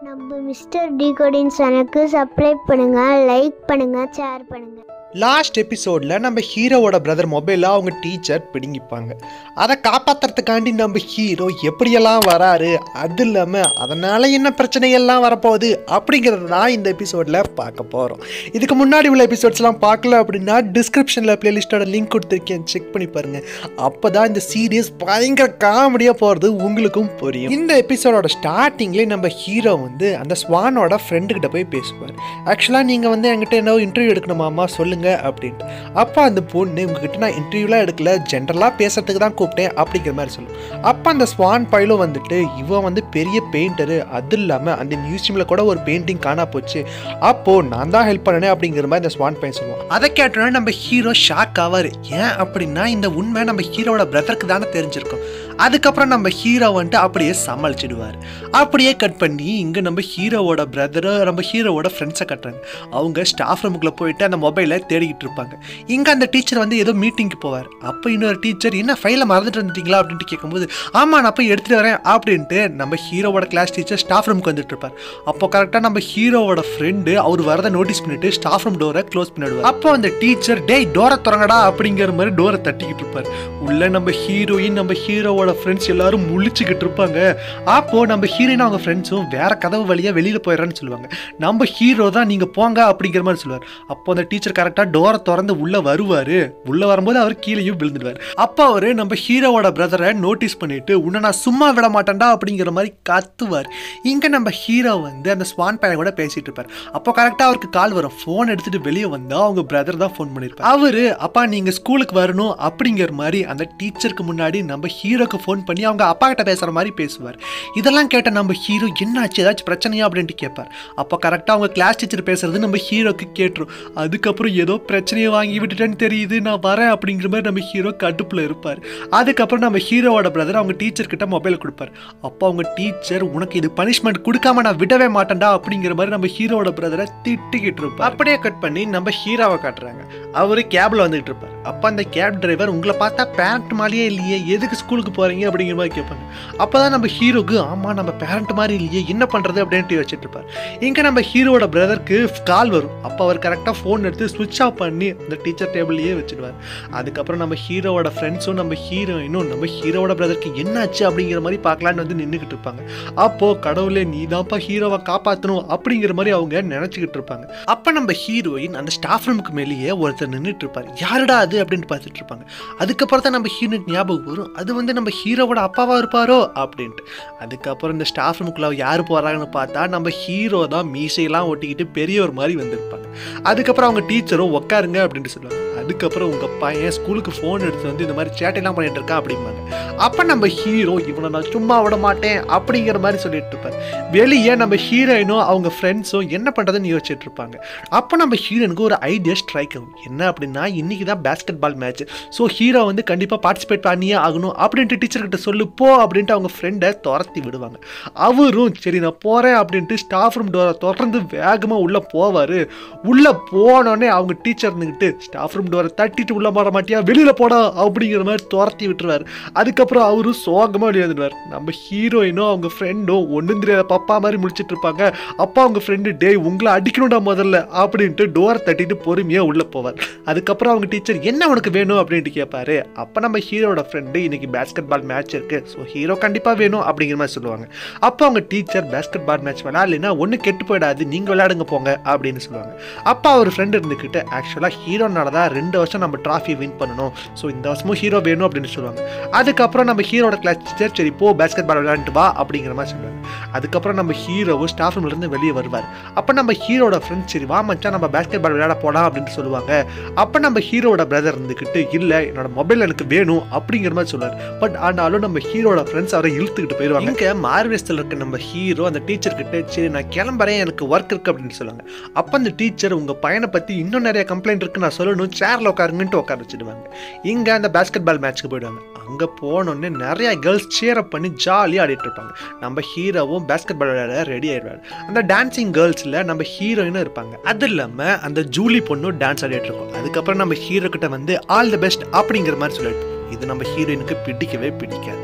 நம்ம மிஸ்டர் டிகோடின் சேனலுக்கு சப்ஸ்கிரைப் பண்ணுங்க லைக் பண்ணுங்க ஷேர் பண்ணுங்க லாஸ்ட் எபிசோடில் நம்ம ஹீரோவோட பிரதர் மொபைலில் அவங்க டீச்சர் பிடுங்கிப்பாங்க அதை காப்பாற்றுறதுக்காண்டி நம்ம ஹீரோ எப்படியெல்லாம் வராரு அது இல்லாமல் அதனால் என்ன பிரச்சனைகள்லாம் வரப்போகுது அப்படிங்கிறது தான் இந்த எபிசோடில் பார்க்க போகிறோம் இதுக்கு முன்னாடி உள்ள எபிசோட்ஸ்லாம் பார்க்கல அப்படின்னா டிஸ்கிரிப்ஷனில் பிளேலிஸ்ட்டோட லிங்க் கொடுத்துருக்கேன் செக் பண்ணி பாருங்கள் அப்போ தான் இந்த சீரியஸ் பயங்கர காமெடியாக போகிறது உங்களுக்கும் புரியும் இந்த எபிசோடோட ஸ்டார்டிங்லேயே நம்ம ஹீரோ வந்து அந்த ஸ்வானோட ஃப்ரெண்டுக்கிட்ட போய் பேசுவார் ஆக்சுவலாக நீங்கள் வந்து என்கிட்ட என்ன இன்டர்வியூ எடுக்கணுமாமா சொல்லுங்கள் அப்படின்ட்டு அப்போ அந்த பொண்ணு உங்ககிட்ட நான் இன்டர்வியூலாம் எடுக்கல ஜென்ரலாக பேசுறதுக்கு தான் கூப்பிட்டேன் அப்படிங்கிற மாதிரி சொல்லும் அப்போ அந்த ஸ்வான் பைலும் வந்துட்டு இவன் வந்து பெரிய பெயிண்டரு அது இல்லாமல் அந்த மியூசியமில் கூட ஒரு பெயிண்டிங் காணா போச்சு அப்போது நான் தான் ஹெல்ப் பண்ணனே அப்படிங்கிற மாதிரி அந்த ஸ்வான் பையன் சொல்லுவான் அதை கேட்டோன்னே நம்ம ஹீரோ ஷாக் ஆவார் ஏன் அப்படின்னா இந்த உண்மை நம்ம ஹீரோவோட பிரதருக்கு தானே தெரிஞ்சிருக்கும் அதுக்கப்புறம் நம்ம ஹீரோ வந்துட்டு அப்படியே சமாளிச்சிடுவார் அப்படியே கட் பண்ணி இங்கே நம்ம ஹீரோவோட பிரதரு நம்ம ஹீரோவோட ஃப்ரெண்ட்ஸை கட்டுறாங்க அவங்க ஸ்டாஃப் ரூமுக்குள்ளே போயிட்டு அந்த மொபைலை தேடிக்கிட்டு இருப்பாங்க இங்கே அந்த டீச்சர் வந்து ஏதோ மீட்டிங்க்கு போவார் அப்போ இன்னொரு டீச்சர் என்ன ஃபைலை மறந்துட்டு வந்துட்டீங்களா அப்படின்ட்டு கேட்கும்போது ஆமாம் நான் போய் எடுத்துகிட்டு வரேன் அப்படின்ட்டு நம்ம ஹீரோவோட கிளாஸ் டீச்சர் ஸ்டாஃப் ரூமுக்கு வந்துட்டு இருப்பார் அப்போ கரெக்டாக நம்ம ஹீரோவோட ஃப்ரெண்டு அவர் வரதை நோட்டீஸ் பண்ணிட்டு ஸ்டாஃப் ரூம் டோரை க்ளோஸ் பண்ணிடுவார் அப்போ அந்த டீச்சர் டேய் டோரை திறங்கடா அப்படிங்கிற மாதிரி டோரை தட்டிக்கிட்டு இருப்பார் உள்ள நம்ம ஹீரோயின் நம்ம ஹீரோவோட ஃப்ரெண்ட்ஸ் எல்லாரும் முழிச்சுக்கிட்டு இருப்பாங்க அப்போ நம்ம ஹீரோயின் அவங்க ஃப்ரெண்ட்ஸும் வேற கதவு வழியா வெளியில போயிடறான்னு சொல்லுவாங்க நம்ம ஹீரோ தான் நீங்க போங்க அப்படிங்கிற மாதிரி சொல்லுவார் அப்போ அந்த டீச்சர் கரெக்டாக டோரை திறந்து உள்ள வருவாரு உள்ள வரும்போது அவர் கீழேயும் விழுந்துடுவார் அப்போ அவரு நம்ம ஹீரோவோட பிரதரை நோட்டீஸ் பண்ணிட்டு உன்னை நான் சும்மா விட மாட்டேன்டா அப்படிங்கிற மாதிரி கத்துவார் இங்க நம்ம ஹீரோ வந்து அந்த ஸ்வான் பையன் கூட பேசிட்டு இருப்பார் அப்போ கரெக்டாக அவருக்கு கால் வரும் ஃபோன் எடுத்துட்டு வெளியே வந்தா அவங்க பிரதர் தான் ஃபோன் பண்ணியிருப்பார் அவரு அப்பா நீங்க ஸ்கூலுக்கு வரணும் அப்படிங்கிற மாதிரி அந்த டீச்சருக்கு முன்னாடி நம்ம ஹீரோக்கு ஃபோன் பண்ணி அவங்க அப்பா கிட்ட பேசுற மாதிரி பேசுவார் இதெல்லாம் கேட்ட நம்ம ஹீரோ என்னாச்சு ஏதாச்சும் பிரச்சனையா அப்படின்ட்டு கேட்பார் அப்போ கரெக்டாக அவங்க கிளாஸ் டீச்சர் பேசுறது நம்ம ஹீரோக்கு கேட்டுரும் அதுக்கப்புறம் ஏதோ பிரச்சனையை வாங்கி விட்டுட்டேன்னு தெரியுது நான் வரேன் அப்படிங்கிற மாதிரி நம்ம ஹீரோ கடுப்பில் இருப்பார் அதுக்கப்புறம் நம்ம ஹீரோவோட பிரதர் அவங்க டீச்சர் கிட்ட மொபைல் கொடுப்பார் அப்போ அவங்க டீச்சர் உனக்கு இது பனிஷ்மெண்ட் கொடுக்காம நான் விடவே மாட்டேன்டா அப்படிங்கிற மாதிரி நம்ம ஹீரோவோட பிரதரை திட்டிக்கிட்டு இருப்பார் அப்படியே கட் பண்ணி நம்ம ஹீரோவை காட்டுறாங்க அவரு கேப்ல வந்துகிட்டு இருப்பார் அப்போ அந்த கேப் டிரைவர் உங்களை பார்த்தா பேரண்ட் மாதிரியே இல்லையே எதுக்கு ஸ்கூலுக்கு போறீங்க அப்படிங்கிற மாதிரி கேட்பாங்க அப்பதான் நம்ம ஹீரோக்கு ஆமா நம்ம பேரண்ட் மாதிரி இல்லையே என்ன பண்றது அப்படின்ட்டு வச்சுட்டு இருப்பார் இங்க நம்ம ஹீரோவோட பிரதருக்கு கால் வரும் அப்போ அவர் கரெக்டாக ஃபோன் எடுத்து சுவிட்ச் ஆஃப் பண்ணி அந்த டீச்சர் டேபிள்லயே வச்சிடுவார் அதுக்கப்புறம் நம்ம ஹீரோவோட ஃப்ரெண்ட்ஸும் நம்ம ஹீரோயினும் நம்ம ஹீரோவோட பிரதருக்கு என்னாச்சு அப்படிங்கிற மாதிரி பார்க்கலான்னு வந்து நின்றுக்கிட்டு இருப்பாங்க அப்போ கடவுளே நீ தான்ப்பா ஹீரோவை காப்பாற்றணும் அப்படிங்கிற மாதிரி அவங்க நினச்சிக்கிட்டு இருப்பாங்க அப்போ நம்ம ஹீரோயின் அந்த ஸ்டாஃப் ரூமுக்கு மேலேயே ஒருத்தர் நின்றுட்டு இருப்பார் யாருடா அது அப்படின்னு பார்த்துட்டு இருப்பாங்க அதுக்கப்புறம் தான் நம்ம ஹீரோயின் ஞாபகம் வரும் அது வந்து நம்ம ஹீரோவோட அப்பாவா இருப்பாரோ அப்படின்ட்டு அதுக்கப்புறம் இந்த ஸ்டாஃப் ரூமுக்குள்ள யார் போறாங்கன்னு பார்த்தா நம்ம ஹீரோ தான் மீசையெல்லாம் ஒட்டிக்கிட்டு பெரியவர் மாதிரி வந்திருப்பாங்க அதுக்கப்புறம் அவங்க டீச்சரும் உட்காருங்க அப்படின்ட்டு சொல்லுவாங்க அதுக்கப்புறம் உங்க பையன் ஸ்கூலுக்கு ஃபோன் எடுத்து வந்து இந்த மாதிரி சேட்டையெல்லாம் பண்ணிட்டு இருக்கான் அப்படிம்பாங்க அப்போ நம்ம ஹீரோ இவனை நான் சும்மா விட மாட்டேன் அப்படிங்கிற மாதிரி சொல்லிட்டு இருப்பார் வெளியே நம்ம ஹீரோயினும் அவங்க ஃப்ரெண்ட்ஸும் என்ன பண்ணுறதுன்னு யோசிச்சுட்டு இருப்பாங்க அப்போ நம்ம ஹீரோனுக்கு ஒரு ஐடியா ஸ்ட்ரைக் ஆகும் என்ன அப்படின்னா இன்னைக்கு தான் basketball match so hero வந்து கண்டிப்பாக பார்ட்டிசிபேட் பண்ணியே ஆகணும் அப்படின்ட்டு டீச்சர்கிட்ட சொல்லு போ அப்படின்ட்டு அவங்க ஃப்ரெண்டை துரத்தி விடுவாங்க அவரும் சரி நான் போகிறேன் அப்படின்ட்டு ஸ்டாஃப் ரூம் டோரை திறந்து வேகமாக உள்ளே போவார் உள்ளே போனோடனே அவங்க டீச்சர் இருந்துக்கிட்டு ஸ்டாஃப் ரூம் டோரை தட்டிட்டு உள்ளே போட மாட்டியா வெளியில் போடா அப்படிங்கிற மாதிரி துரத்தி விட்டுருவார் அதுக்கப்புறம் அவரும் சோகமாக வெளியே வந்துடுவார் நம்ம ஹீரோயினும் அவங்க ஃப்ரெண்டும் ஒன்றும் தெரியாத பப்பா மாதிரி முடிச்சிட்டு இருப்பாங்க அப்பா அவங்க ஃப்ரெண்டு டேய் உங்களை அடிக்கணும்டா முதல்ல அப்படின்ட்டு டோரை தட்டிட்டு பொறுமையாக உள்ளே போவார் அதுக்கப்புறம் அவங்க டீச்சர் என்ன உனக்கு வேணும் அப்படின்ட்டு கேட்பாரு அப்போ நம்ம ஹீரோட ஃப்ரெண்டு இன்னைக்கு பேஸ்கெட் பால் மேட்ச் இருக்கு ஸோ ஹீரோ கண்டிப்பாக வேணும் அப்படிங்கிற மாதிரி சொல்லுவாங்க அப்போ அவங்க டீச்சர் பேஸ்கெட் பால் மேட்ச் விளையாடலைன்னா ஒன்றும் கெட்டு போயிடாது நீங்கள் விளையாடுங்க போங்க அப்படின்னு சொல்லுவாங்க அப்போ அவர் ஃப்ரெண்டு இருந்துக்கிட்டு ஆக்சுவலாக ஹீரோனால தான் ரெண்டு வருஷம் நம்ம ட்ராஃபி வின் பண்ணணும் ஸோ இந்த வருஷமும் ஹீரோ வேணும் அப்படின்னு சொல்லுவாங்க அதுக்கப்புறம் நம்ம ஹீரோட கிளாஸ் டீச்சர் சரி போ பேஸ்கெட் பால் விளையாண்டுட்டு வா அப்படிங்கிற மாதிரி சொல்லுவாங்க அதுக்கப்புறம் நம்ம ஹீரோவும் ஸ்டாஃப் ரூம்லேருந்து வெளியே வருவார் அப்போ நம்ம ஹீரோட ஃப்ரெண்ட்ஸ் சரி வா மச்சான் நம்ம பேஸ்கெட் பால் விளையாட போலாம் அப்படின்னு சொல்லுவாங்க அப்போ நம்ம ஹீரோட பிரதர் இருந்துக்கிட்டு இல்லை என்னோட மொபைல் எனக்கு வேணும் அப்படிங்கிற மாதிரி சொல்லுவார் பட் ஆனாலும் நம்ம ஹீரோட ஃப்ரெண்ட்ஸ் அவரை இழுத்துக்கிட்டு போயிடுவாங்க இங்கே மார்வேஸ்டில் இருக்க நம்ம ஹீரோ அந்த டீச்சர் கிட்ட சரி நான் கிளம்புறேன் எனக்கு ஒர்க் இருக்கு அப்படின்னு சொல்லுவாங்க அப்போ அந்த டீச்சர் உங்கள் பையனை பற்றி இன்னும் நிறைய கம்ப்ளைண்ட் இருக்கு நான் சொல்லணும் சேரில் உட்காருங்கன்ட்டு உட்கார வச்சுடுவாங்க இங்கே அந்த பேஸ்கெட் பால் மேட்ச்க்கு போயிடுவாங்க அங்கே போனோடனே நிறைய கேர்ள்ஸ் சேர் அப் பண்ணி ஜாலியாக ஆடிட்டு இருப்பாங்க நம்ம ஹீரோவும் பேஸ்கெட் பால் விளையாட ரெடி ஆயிடுவார் அந்த டான்சிங் கேர்ள்ஸில் நம்ம ஹீரோயினும் இருப்பாங்க அது இல்லாமல் அந்த ஜூலி பொண்ணும் டான்ஸ் ஆடிட்டு இருக்கும் அதுக்கப்புறம் நம்ம ஹீரோ கிட்ட வந்து ஆல் தி பெஸ்ட் அப்படிங்கிற மாதிரி சொல்லிட்டு இது நம்ம ஹீரோயினுக்கு பிடிக்கவே பிடிக்காது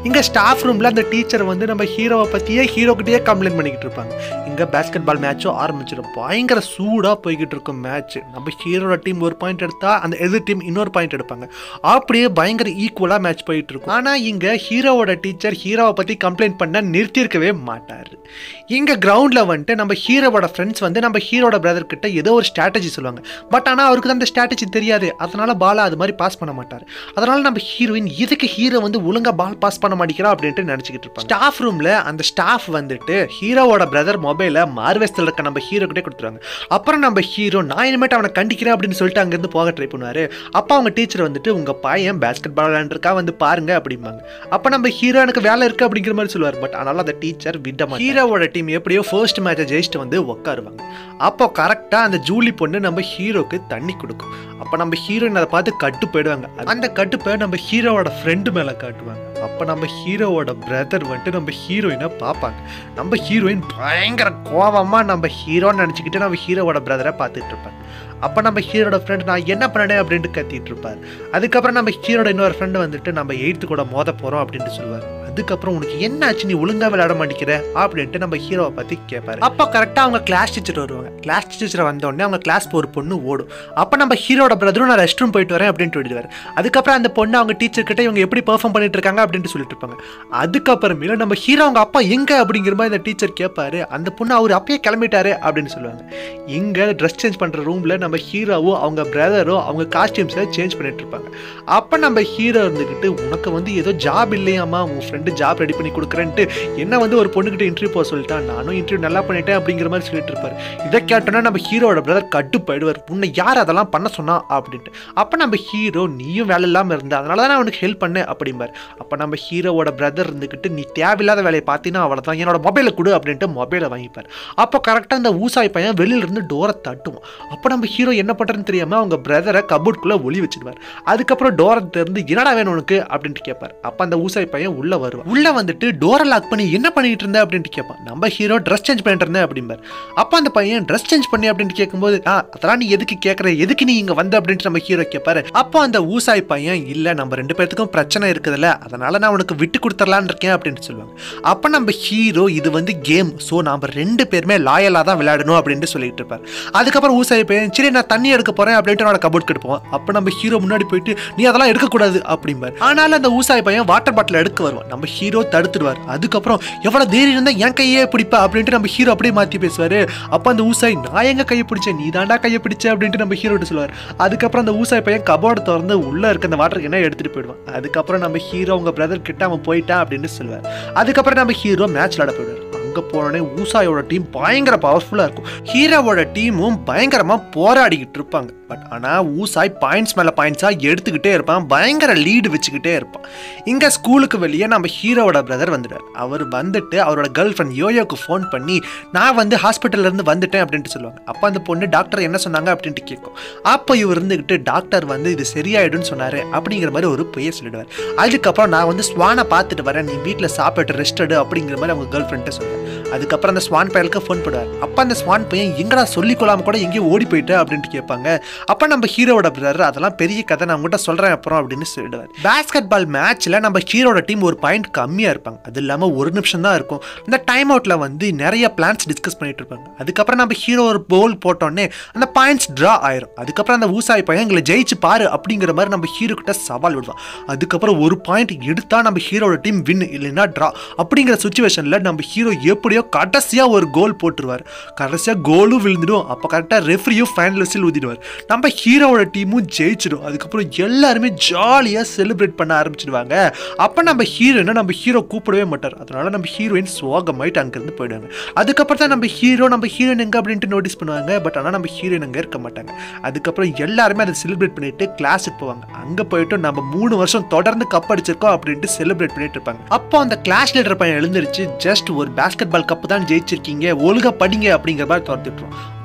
இங்கே ஸ்டாஃப் ரூமில் அந்த டீச்சர் வந்து நம்ம ஹீரோவை பற்றியே ஹீரோக்கிட்டேயே கம்ப்ளைண்ட் பண்ணிக்கிட்டு இருப்பாங்க இங்கே பேஸ்கெட் பால் மேட்சும் ஆரம்பிச்சிடும் பயங்கர சூடாக போய்கிட்டு இருக்கும் மேட்ச் நம்ம ஹீரோட டீம் ஒரு பாயிண்ட் எடுத்தா அந்த எதிர் டீம் இன்னொரு பாயிண்ட் எடுப்பாங்க அப்படியே பயங்கர ஈக்குவலாக மேட்ச் போயிட்டு இருக்கும் ஆனால் இங்கே ஹீரோவோட டீச்சர் ஹீரோவை பற்றி கம்ப்ளைண்ட் பண்ண நிறுத்தியிருக்கவே மாட்டார் இங்கே கிரவுண்டில் வந்துட்டு நம்ம ஹீரோவோட ஃப்ரெண்ட்ஸ் வந்து நம்ம ஹீரோட பிரதர் கிட்ட ஏதோ ஒரு ஸ்ட்ராட்டஜி சொல்லுவாங்க பட் ஆனால் அவருக்கு தான் அந்த ஸ்ட்ராட்டஜி தெரியாது அதனால பாலை அது மாதிரி பாஸ் பண்ண மாட்டார் அதனால நம்ம ஹீரோயின் எதுக்கு ஹீரோ வந்து ஒழுங்கா பால் பாஸ் பண்ண மாட்டேங்கிறா அப்படின்ட்டு நினச்சிக்கிட்டு இருப்பாங்க ஸ்டாஃப் ரூமில் அந்த ஸ்டாஃப் வந்துட்டு ஹீரோவோட பிரதர் மொபைலை மார்வெஸ்டில் இருக்க நம்ம ஹீரோ கிட்டே கொடுத்துருவாங்க அப்புறம் நம்ம ஹீரோ நான் இனிமேட்டு அவனை கண்டிக்கிறேன் அப்படின்னு சொல்லிட்டு அங்கேருந்து போக ட்ரை பண்ணுவார் அப்போ அவங்க டீச்சர் வந்துட்டு உங்கள் பையன் பேஸ்கெட் பால் விளையாண்டுருக்கா வந்து பாருங்க அப்படிம்பாங்க அப்போ நம்ம ஹீரோ எனக்கு வேலை இருக்கு அப்படிங்கிற மாதிரி சொல்லுவார் பட் ஆனாலும் அந்த டீச்சர் விட மாட்டாங்க ஹீரோவோட டீம் எப்படியோ ஃபர்ஸ்ட் மேட்சை ஜெயிச்சுட்டு வந்து உட்காருவாங்க அப்போ கரெக்டாக அந்த ஜூலி பொண்ணு நம்ம ஹீரோக்கு தண்ணி கொடுக்கும் அப்போ நம்ம ஹீரோயின் அதை பார்த்து கட்டு போயிடுவாங்க அந்த கட்டுப்பை நம்ம ஹீரோவோட ஃப்ரெண்டு மேலே காட்டுவாங்க அப்போ நம்ம ஹீரோவோட பிரதர் வந்துட்டு நம்ம ஹீரோயினை பார்ப்பாங்க நம்ம ஹீரோயின் பயங்கர கோவமாக நம்ம ஹீரோன்னு நினச்சிக்கிட்டு நம்ம ஹீரோவோட பிரதரை பார்த்துட்டு இருப்பாங்க அப்போ நம்ம ஹீரோட ஃப்ரெண்ட் நான் என்ன பண்ணனே அப்படின்ட்டு கத்திட்டு இருப்பார் அதுக்கப்புறம் நம்ம ஹீரோட இன்னொரு ஃப்ரெண்டு வந்துட்டு நம்ம எயித்து கூட மோத போகிறோம் அப்படின்ட்டு சொல்லுவார் அதுக்கப்புறம் உனக்கு என்ன ஆச்சு நீ ஒழுங்கா விளையாட மாட்டேங்கிற அப்படின்ட்டு நம்ம ஹீரோவை பற்றி கேட்பாரு அப்போ கரெக்டாக அவங்க கிளாஸ் டீச்சர் வருவாங்க கிளாஸ் டீச்சர் வந்தோடனே அவங்க கிளாஸ் ஒரு பொண்ணு ஓடும் அப்போ நம்ம ஹீரோட பிரதரும் நான் ரெஸ்ட் ரூம் போயிட்டு வரேன் அப்படின்ட்டு சொல்லிடுவார் அதுக்கப்புறம் அந்த பொண்ணு அவங்க டீச்சர் கிட்ட இவங்க எப்படி பெர்ஃபார்ம் பண்ணிட்டு இருக்காங்க அப்படின்ட்டு சொல்லிட்டு இருப்பாங்க அதுக்கப்புறமேல நம்ம ஹீரோ அவங்க அப்பா எங்க அப்படிங்கிற மாதிரி அந்த டீச்சர் கேட்பாரு அந்த பொண்ணு அவர் அப்பயே கிளம்பிட்டாரு அப்படின்னு சொல்லுவாங்க இங்க ட்ரெஸ் சேஞ்ச் பண்ற ரூம்ல நம்ம ஹீரோவோ அவங்க பிரதரோ அவங்க காஸ்டியூம்ஸை சேஞ்ச் பண்ணிட்டு இருப்பாங்க அப்போ நம்ம ஹீரோ இருந்துக்கிட்டு உனக்கு வந்து ஏதோ ஜாப் இல்லையாமா உன் ஃப்ரெண்டு ஜாப் ரெடி பண்ணி கொடுக்குறேன்ட்டு என்ன வந்து ஒரு பொண்ணுகிட்ட இன்டர்வியூ போக சொல்லிட்டா நானும் இன்டர்வியூ நல்லா பண்ணிட்டேன் அப்படிங்கிற மாதிரி சொல்லிட்டு இருப்பாரு இதை கேட்டோன்னா நம்ம ஹீரோட பிரதர் கட்டுப்பாயிடுவார் உன்னை யார் அதெல்லாம் பண்ண சொன்னா அப்படின்ட்டு அப்போ நம்ம ஹீரோ நீயும் வேலை இல்லாமல் இருந்த அதனால தான் நான் அவனுக்கு ஹெல்ப் பண்ணேன் அப்படிம்பார் அப்போ நம்ம ஹீரோவோட பிரதர் இருந்துக்கிட்டு நீ தேவையில்லாத வேலையை பார்த்தீங்கன்னா அவ்வளோதான் என்னோட மொபைலை கொடு அப்படின்ட்டு மொபைலை வாங்கிப்பார் அப்போ கரெக்டாக இந்த ஊசாய் பையன் வெளியில இருந்து டோரை தட்டுவோம் அப்போ நம்ம ஹீரோ என்ன பண்ணுறதுன்னு தெரியாமல் அவங்க பிரதரை கபோர்ட்குள்ளே ஒளி வச்சிடுவார் அதுக்கப்புறம் டோரை திறந்து என்னடா வேணும் உனக்கு அப்படின்ட்டு கேட்பார் அப்போ அந்த ஊசாய் பையன் உள்ளே வருவான் உள்ளே வந்துட்டு டோரை லாக் பண்ணி என்ன பண்ணிட்டு இருந்த அப்படின்ட்டு கேட்பான் நம்ம ஹீரோ ட்ரெஸ் சேஞ்ச் பண்ணிட்டு இருந்தேன் அப்படிம்பார் அப்போ அந்த பையன் ட்ரெஸ் சேஞ்ச் பண்ணி அப்படின்ட்டு கேட்கும்போது ஆ அதெல்லாம் நீ எதுக்கு கேட்குற எதுக்கு நீ இங்கே வந்த அப்படின்ட்டு நம்ம ஹீரோ கேட்பாரு அப்போ அந்த ஊசாய் பையன் இல்லை நம்ம ரெண்டு பேர்த்துக்கும் பிரச்சனை இருக்குதுல்ல அதனால நான் உனக்கு விட்டு கொடுத்துடலான்னு இருக்கேன் அப்படின்னு சொல்லுவாங்க அப்போ நம்ம ஹீரோ இது வந்து கேம் ஸோ நாம ரெண்டு பேருமே லாயலாக தான் விளையாடணும் அப்படின்ட்டு சொல்லிட்டு இருப்பார் அதுக்கப்புறம் ஊசாய் பையன் சரி நான் தண்ணி எடுக்க போறேன் அப்படின்ட்டு என்னோட கபோர்ட் எடுப்போம் அப்போ நம்ம ஹீரோ முன்னாடி போயிட்டு நீ அதெல்லாம் எடுக்கக்கூடாது அப்படிம்பார் ஆனாலும் அந்த ஊசாய் பையன் வாட்டர் பாட்டில் எடுக்க வருவான் நம்ம ஹீரோ தடுத்துடுவார் அதுக்கப்புறம் எவ்வளவு தைரியம் இருந்தா என் கையே பிடிப்பா அப்படின்ட்டு நம்ம ஹீரோ அப்படியே மாத்தி பேசுவாரு அப்போ அந்த ஊசாய் நான் எங்க கையை பிடிச்சேன் நீ தாண்டா கையை பிடிச்ச அப்படின்ட்டு நம்ம ஹீரோட்ட சொல்லுவார் அதுக்கப்புறம் அந்த ஊசாய் பையன் கபோர்டு திறந்து உள்ள இருக்க அந்த வாட்டர் என்ன எடுத்துட்டு போயிடுவான் அதுக்கப்புறம் நம்ம ஹீரோ உங்க பிரதர் கிட்ட அவன் போயிட்டான் அப்படின்னு சொல்லுவார் அதுக்கப்புறம் நம்ம ஹீரோ மேட்ச் விளாட போயிடுவார் அங்க போனோடனே ஊசாயோட டீம் பயங்கர பவர்ஃபுல்லா இருக்கும் ஹீரோவோட டீமும் பயங்கரமா போராடிக்கிட்டு இருப்பாங்க பட் ஆனா ஊசாய் பாயிண்ட்ஸ் மேல பாயிண்ட்ஸா எடுத்துக்கிட்டே இருப்பான் பயங்கர லீடு வச்சுக்கிட்டே இருப்பான் இங்க ஸ்கூலுக்கு வெளியே நம்ம ஹீரோவோட பிரதர் வந்துட்டார் அவர் வந்துட்டு அவரோட கேர்ள் ஃப்ரெண்ட் யோயோக்கு ஃபோன் பண்ணி நான் வந்து ஹாஸ்பிட்டல்ல இருந்து வந்துட்டேன் அப்படின்ட்டு சொல்லுவாங்க அப்போ அந்த பொண்ணு டாக்டர் என்ன சொன்னாங்க அப்படின்ட்டு கேட்கும் அப்போ இவர் இருந்துக்கிட்டு டாக்டர் வந்து இது சரியாயிடும்னு சொன்னாரு அப்படிங்கிற மாதிரி ஒரு பொய்யை சொல்லிடுவார் அதுக்கப்புறம் நான் வந்து ஸ்வானை பார்த்துட்டு வரேன் நீ வீட்டில் சாப்பிட்டு ரெஸ்ட் எடு அப்படிங்கிற மாதிரி அவங்க கேர்ள் ஃப்ரெண்ட்டை சொல்லுவார் அதுக்கப்புறம் அந்த ஸ்வான் பயலுக்கு ஃபோன் பண்ணுவார் அப்போ அந்த ஸ்வான் பையன் எங்கடா சொல்லிக்கொள்ளாம கூட எங்கேயோ ஓடி போயிட்டு அப்படின்ட்டு கேட்பாங்க அப்போ நம்ம ஹீரோவோட பிரதர் அதெல்லாம் பெரிய கதை நான் உங்கள்கிட்ட சொல்கிறேன் அப்புறம் அப்படின்னு சொல்லிடுவார் பேஸ்கெட் பால் மேட்ச்சில் நம்ம ஹீரோட டீம் ஒரு பாயிண்ட் கம்மியாக இருப்பாங்க அது இல்லாமல் ஒரு நிமிஷம் தான் இருக்கும் இந்த டைம் அவுட்டில் வந்து நிறைய பிளான்ஸ் டிஸ்கஸ் பண்ணிட்டு இருப்பாங்க அதுக்கப்புறம் நம்ம ஹீரோ ஒரு போல் போட்டோன்னே அந்த பாயிண்ட்ஸ் ட்ரா ஆயிரும் அதுக்கப்புறம் அந்த ஊசாய் பையன் எங்களை ஜெயிச்சு பாரு அப்படிங்கிற மாதிரி நம்ம ஹீரோ கிட்ட சவால் விடுவான் அதுக்கப்புறம் ஒரு பாயிண்ட் எடுத்தா நம்ம ஹீரோட டீம் வின் இல்லைன்னா ட்ரா அப்படிங்கிற சுச்சுவேஷனில் நம்ம ஹீரோ எப்படியோ கடைசியாக ஒரு கோல் போட்டுருவார் கடைசியாக கோலும் விழுந்துடும் அப்போ கரெக்டாக ரெஃப்ரியும் ஃபைனல் விசில் ஊதிடுவார் நம்ம ஹீரோவோட டீமும் ஜெயிச்சிடும் அதுக்கப்புறம் எல்லாருமே ஜாலியாக செலிப்ரேட் பண்ண ஆரம்பிச்சிடுவாங்க அப்போ நம்ம ஹீரோயினை நம்ம ஹீரோ கூப்பிடவே மாட்டார் அதனால நம்ம ஹீரோயின் சோகமாயிட்டு அங்கேருந்து போயிடுவாங்க அதுக்கப்புறம் தான் நம்ம ஹீரோ நம்ம ஹீரோயின் எங்கே அப்படின்ட்டு நோட்டீஸ் பண்ணுவாங்க பட் ஆனால் நம்ம ஹீரோயின் அங்கே இருக்க மாட்டாங்க அதுக்கப்புறம் எல்லாருமே அதை செலிப்ரேட் பண்ணிட்டு கிளாஸுக்கு போவாங்க அங்கே போயிட்டு நம்ம மூணு வருஷம் தொடர்ந்து கப் அடிச்சிருக்கோம் அப்படின்ட்டு செலிப்ரேட் பண்ணிட்டு இருப்பாங்க அப்போ அந்த கிளாஸ் லீடர் பையன் எழுந்திருச்சு ஜஸ்ட் ஒரு பேஸ்கெட் பால் கப்பு தான் ஜெயிச்சிருக்கீங்க ஒழுங்கா படிங்க அப்படிங்கிற மாதிரி துரத்துட்டுரும்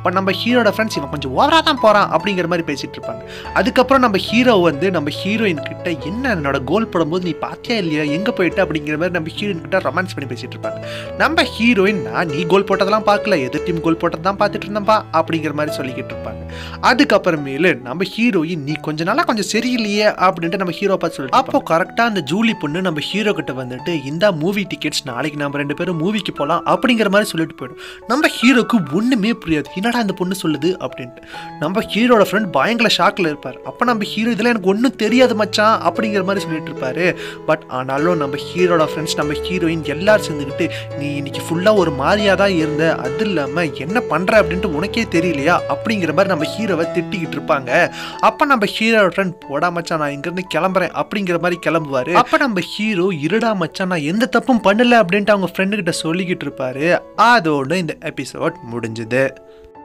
அப்போ நம்ம ஹீரோட ஃப்ரெண்ட்ஸ் இவன் கொஞ்சம் ஓவராக தான் போகிறான் அப்படிங்கிற மாதிரி பேசிட்டு இருப்பாங்க அதுக்கப்புறம் நம்ம ஹீரோ வந்து நம்ம ஹீரோயின் கிட்ட என்ன என்னோட கோல் போடும்போது நீ பார்த்தியா இல்லையா எங்கே போயிட்டு அப்படிங்கிற மாதிரி நம்ம ஹீரோயின் கிட்ட ரொமான்ஸ் பண்ணி பேசிட்டு இருப்பாங்க நம்ம ஹீரோயின் நான் நீ கோல் போட்டதெல்லாம் பார்க்கல எதிர் டீம் கோல் போட்டது தான் பார்த்துட்டு இருந்தேன்ப்பா அப்படிங்கிற மாதிரி சொல்லிக்கிட்டு இருப்பாங்க அதுக்கப்புறமேலு நம்ம ஹீரோயின் நீ கொஞ்ச நாளா கொஞ்சம் சரியில்லையே அப்படின்ட்டு நம்ம ஹீரோ பார்த்து சொல்லிட்டு அப்போ கரெக்டாக அந்த ஜூலி பொண்ணு நம்ம ஹீரோ கிட்ட வந்துட்டு இந்த மூவி டிக்கெட்ஸ் நாளைக்கு நம்ம ரெண்டு பேரும் மூவிக்கு போகலாம் அப்படிங்கிற மாதிரி சொல்லிட்டு போயிடும் நம்ம ஹீரோக்கு ஒன்றுமே புரியாது என்னடா இந்த பொண்ணு சொல்லுது அப்படின்ட்டு நம்ம ஹீரோட ஃப்ரெண்ட் பயங்கர ஷாக்கில் இருப்பார் அப்போ நம்ம ஹீரோ இதில் எனக்கு ஒன்றும் தெரியாது மச்சான் அப்படிங்கிற மாதிரி சொல்லிட்டு இருப்பாரு பட் ஆனாலும் நம்ம ஹீரோட ஃப்ரெண்ட்ஸ் நம்ம ஹீரோயின் எல்லாரும் சேர்ந்துக்கிட்டு நீ இன்னைக்கு ஃபுல்லாக ஒரு மாதிரியாக தான் இருந்த அது இல்லாமல் என்ன பண்ணுற அப்படின்ட்டு உனக்கே தெரியலையா அப்படிங்கிற மாதிரி நம்ம ஹீரோவை திட்டிக்கிட்டு இருப்பாங்க அப்போ நம்ம ஹீரோட ஃப்ரெண்ட் போடா மச்சான் நான் இங்கேருந்து கிளம்புறேன் அப்படிங்கிற மாதிரி கிளம்புவார் அப்போ நம்ம ஹீரோ இருடா மச்சான் நான் எந்த தப்பும் பண்ணல அப்படின்ட்டு அவங்க ஃப்ரெண்டு கிட்ட சொல்லிக்கிட்டு இருப்பாரு அதோட இந்த எபிசோட் முடிஞ்சுது